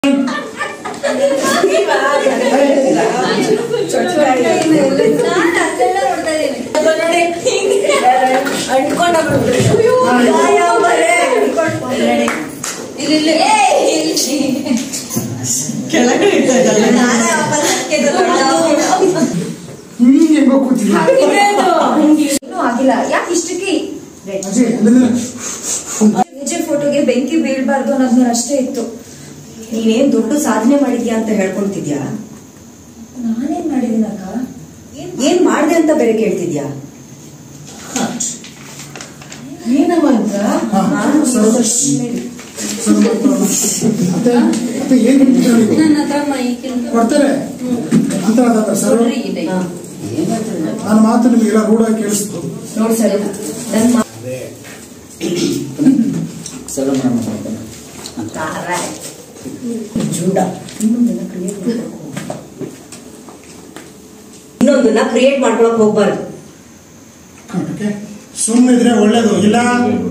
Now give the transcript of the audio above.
ಹೀಗೆ ಹೆಂಗೋ ಕೂತಿದ್ವಿ ಇನ್ನೂ ಆಗಿಲ್ಲ ಯಾಕೆ ಇಷ್ಟಕ್ಕೆ ಅಜಯ್ ಅದನ್ನ ನಿಜ ಫೋಟೋಗೆ ಬೆಂಕಿ ಬೀಳ್ಬಾರ್ದು ಅನ್ನೋದು ಅಷ್ಟೇ ಇತ್ತು ನೀನೇನ್ ದೊಡ್ಡ ಸಾಧನೆ ಮಾಡಿದ್ಯಾ ಅಂತ ಹೇಳ್ಕೊಳ್ತಿದ್ಯಾ ನಾನೇನ್ ಮಾಡಿದೀನಕ್ಕ ಏನ್ ಮಾಡ್ದೆ ಅಂತ ಬೇರೆ ಕೇಳ್ತಿದ್ಯಾ ಏನಮ್ಮ ಅಂತ ಹಾ, ಸರ್ವ- ಸರ್ವ ಮತ್ತೆ ಮತ್ತೆ ಏನ್ ಹೇಳ್ತೀರಾ ನೀವು? ಕೊಡ್ತಾರೆ ಅಂತ ಹೇಳ್ತಾರೆ ಸರ್ ನನ್ನ ಮಾತು ನಿಮಗೆಲ್ಲ ರೂಢಾಗಿ ಕೇಳಿಸ್ತು ನೋಡ್ ಸರ್ ನನ್ ಮಾ- ಜೂಡ ಇನ್ನೊಂದನ್ನ ಕ್ರಿಯೇಟ್ ಮಾಡ್ಬೇಕು ಇನ್ನೊಂದನ್ನ ಕ್ರಿಯೇಟ್ ಮಾಡ್ಕೊಳಕ್ ಹೋಗ್ಬಾರ್ದು ಓಕೆ ಸುಮ್ಮನೆ ಇದ್ರೆ ಒಳ್ಳೇದು ಇಲ್ಲ